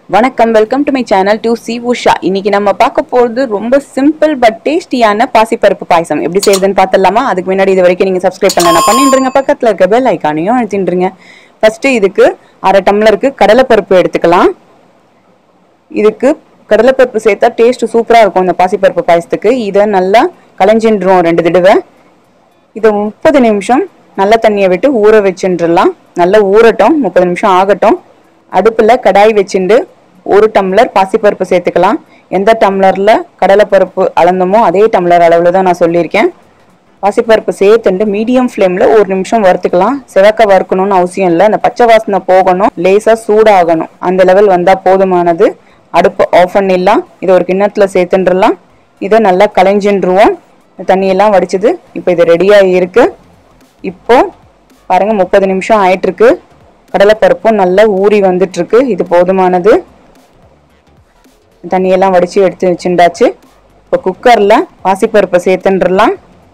வணக்கம் welcome to my channel to C Usha இன்னைக்கு நம்ம பார்க்க போறது ரொம்ப சிம்பிள் பட் டேஸ்டியான பாசிப்பருப்பு பாயசம் எப்படி செய்யுதுன்னு பார்த்துடலாமா அதுக்கு முன்னாடி இது வரைக்கும் நீங்க சப்ஸ்கிரைப் பண்ணலாம் பண்ணிட்டுருங்க பக்கத்துல இருக்க பெல் ஐக்கானையும் அழுத்திட்டுருங்க ஃபர்ஸ்ட் இதுக்கு அரை டம்ளருக்கு கடலைப்பருப்பு எடுத்துக்கலாம் இதுக்கு கடலைப்பருப்பு சேர்த்தா டேஸ்ட் சூப்பரா இருக்கும் இந்த பாசிப்பருப்பு பாயசத்துக்கு இதை நல்லா களைஞ்சின்றுவோம் ரெண்டு தடவை இதை முப்பது நிமிஷம் நல்ல தண்ணியை விட்டு ஊற வச்சுட்டுலாம் நல்லா ஊறட்டும் முப்பது நிமிஷம் ஆகட்டும் அடுப்பில் கடாய் வச்சுண்டு ஒரு டம்ளர் பாசிப்பருப்பு சேர்த்துக்கலாம் எந்த டம்ளரில் கடலைப்பருப்பு அளந்தமோ அதே டம்ளர் அளவில் தான் நான் சொல்லியிருக்கேன் பாசிப்பருப்பு சேர்த்துண்டு மீடியம் ஃப்ளேமில் ஒரு நிமிஷம் வறுத்துக்கலாம் சிவக்க வறுக்கணும்னு அவசியம் இல்லை அந்த பச்சை வாசனை போகணும் லேசாக சூடாகணும் அந்த லெவல் வந்தால் போதுமானது அடுப்பு ஆஃப் பண்ணிடலாம் இதை ஒரு கிண்ணத்தில் சேர்த்துன்றலாம் இதை நல்லா களைஞ்சின்றுவோம் தண்ணியெல்லாம் வடிச்சது இப்போ இது ரெடியாக இருக்கு இப்போ பாருங்க முப்பது நிமிஷம் ஆயிட்டு இருக்கு கடலைப்பருப்பும் நல்லா ஊறி வந்துட்டு இருக்கு இது போதுமானது தண்ணியெல்லாம் வடிச்சு எடுத்து வச்சுண்டாச்சு இப்போ குக்கரில் பாசிப்பருப்பை சேர்த்துன்றலாம்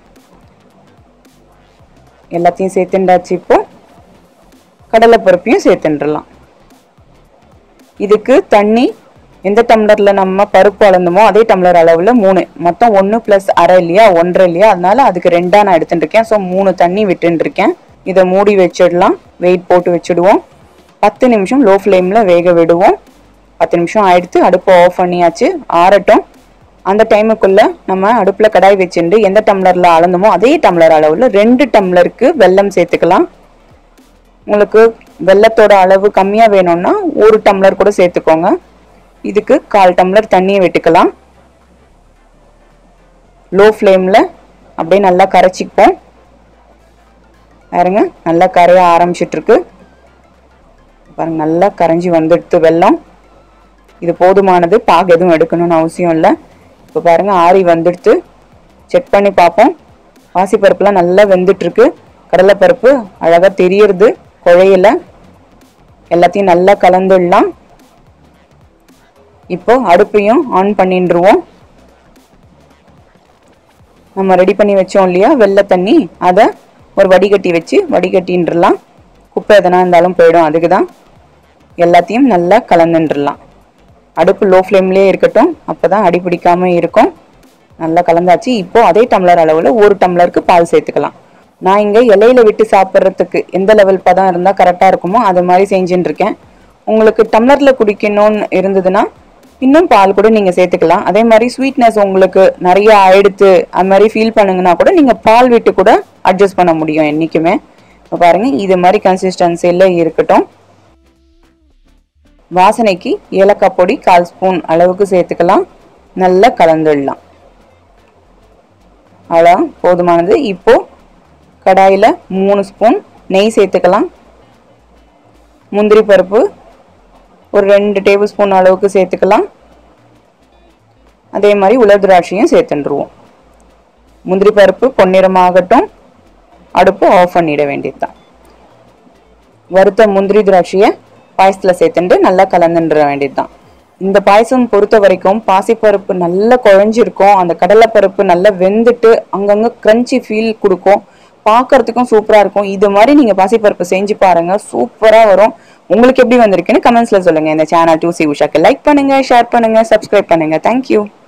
எல்லாத்தையும் சேர்த்துண்டாச்சு இப்போ கடலைப்பருப்பையும் சேர்த்துன்றலாம் இதுக்கு தண்ணி எந்த டம்ளர்ல நம்ம பருப்பு அளந்தோமோ அதே டம்ளர் அளவுல மூணு மொத்தம் ஒன்று ப்ளஸ் அரை இல்லையா ஒன்றரை இல்லையா அதனால அதுக்கு ரெண்டா நான் எடுத்துட்டு இருக்கேன் ஸோ மூணு தண்ணி விட்டுட்டு இருக்கேன் இதை மூடி வச்சிடலாம் வெயிட் போட்டு வச்சுடுவோம் பத்து நிமிஷம் லோ ஃப்ளேம்ல வேக விடுவோம் பத்து நிமிஷம் ஆயிடுத்து அடுப்பை ஆஃப் பண்ணியாச்சு ஆறட்டும் அந்த டைமுக்குள்ள நம்ம அடுப்புல கடாய் வச்சுட்டு எந்த டம்ளர்ல அளந்தோமோ அதே டம்ளர் அளவுல ரெண்டு டம்ளருக்கு வெல்லம் சேர்த்துக்கலாம் உங்களுக்கு வெள்ளத்தோட அளவு கம்மியாக வேணும்னா ஒரு டம்ளர் கூட சேர்த்துக்கோங்க இதுக்கு கால் டம்ளர் தண்ணியை விட்டுக்கலாம் லோ ஃப்ளேமில் அப்படியே நல்லா கரைச்சிப்போம் பாருங்க நல்லா கரைய ஆரம்பிச்சிட்டு இருக்கு பாருங்க நல்லா கரைஞ்சி வந்துடுத்து வெல்லம் இது போதுமானது பாகு எதுவும் எடுக்கணும்னு அவசியம் இல்லை இப்போ பாருங்க ஆறி வந்துடுத்து செக் பண்ணி பார்ப்போம் பாசிப்பருப்புலாம் நல்லா வெந்துட்டு இருக்கு கடலைப்பருப்பு அழகாக தெரியறது குழையில எல்லாத்தையும் நல்லா கலந்துடலாம் இப்போ அடுப்பையும் ஆன் பண்ணிட்டுருவோம் நம்ம ரெடி பண்ணி வச்சோம் இல்லையா வெள்ளை தண்ணி அதை ஒரு வடிகட்டி வச்சு வடிகட்டின்றலாம் குப்பை எதனா இருந்தாலும் போயிடும் அதுக்கு தான் எல்லாத்தையும் நல்லா கலந்துன்றலாம் அடுப்பு லோ ஃப்ளேம்லேயே இருக்கட்டும் அப்போ தான் அடி பிடிக்காம இருக்கும் நல்லா கலந்தாச்சு இப்போ அதே டம்ளர் அளவில் ஒரு டம்ளருக்கு பால் சேர்த்துக்கலாம் நான் இங்கே இலையில விட்டு சாப்பிட்றதுக்கு எந்த லெவல் பதம் இருந்தால் கரெக்டாக இருக்குமோ அது மாதிரி செஞ்சுட்டு இருக்கேன் உங்களுக்கு டம்ளரில் குடிக்கணும்னு இருந்ததுன்னா இன்னும் பால் கூட நீங்கள் சேர்த்துக்கலாம் அதே மாதிரி ஸ்வீட்னஸ் உங்களுக்கு நிறைய ஆயிடுத்து அது மாதிரி ஃபீல் பண்ணுங்கன்னா கூட நீங்கள் பால் விட்டு கூட அட்ஜஸ்ட் பண்ண முடியும் என்றைக்குமே இப்போ பாருங்க இது மாதிரி கன்சிஸ்டன்சியில் இருக்கட்டும் வாசனைக்கு ஏலக்காய் பொடி கால் ஸ்பூன் அளவுக்கு சேர்த்துக்கலாம் நல்லா கலந்துடலாம் அவ்வளோ போதுமானது இப்போ கடாயில் மூணு ஸ்பூன் நெய் சேர்த்துக்கலாம் முந்திரி பருப்பு ஒரு ரெண்டு டேபிள் ஸ்பூன் அளவுக்கு சேர்த்துக்கலாம் அதே மாதிரி உலர் திராட்சையும் சேர்த்துட்டுருவோம் முந்திரி பருப்பு பொன்னிறமாகட்டும் அடுப்பு ஆஃப் பண்ணிட வேண்டியதுதான் வறுத்த முந்திரி திராட்சையை பாயசத்தில் சேர்த்துட்டு நல்லா கலந்துன்ற வேண்டியதுதான் இந்த பாயசம் பொறுத்த வரைக்கும் பாசிப்பருப்பு நல்லா குழஞ்சிருக்கும் அந்த கடலைப்பருப்பு நல்லா வெந்துட்டு அங்கங்கே கிரன்ச்சி ஃபீல் கொடுக்கும் பார்க்கறதுக்கும் சூப்பராக இருக்கும் இது மாதிரி நீங்கள் பாசிப்பருப்பு செஞ்சு பாருங்க சூப்பராக வரும் உங்களுக்கு எப்படி வந்திருக்குன்னு கமெண்ட்ஸில் சொல்லுங்கள் இந்த சேனல் டூ சி உஷாக்கு லைக் பண்ணுங்கள் ஷேர் பண்ணுங்கள் சப்ஸ்கிரைப் பண்ணுங்கள் தேங்க்யூ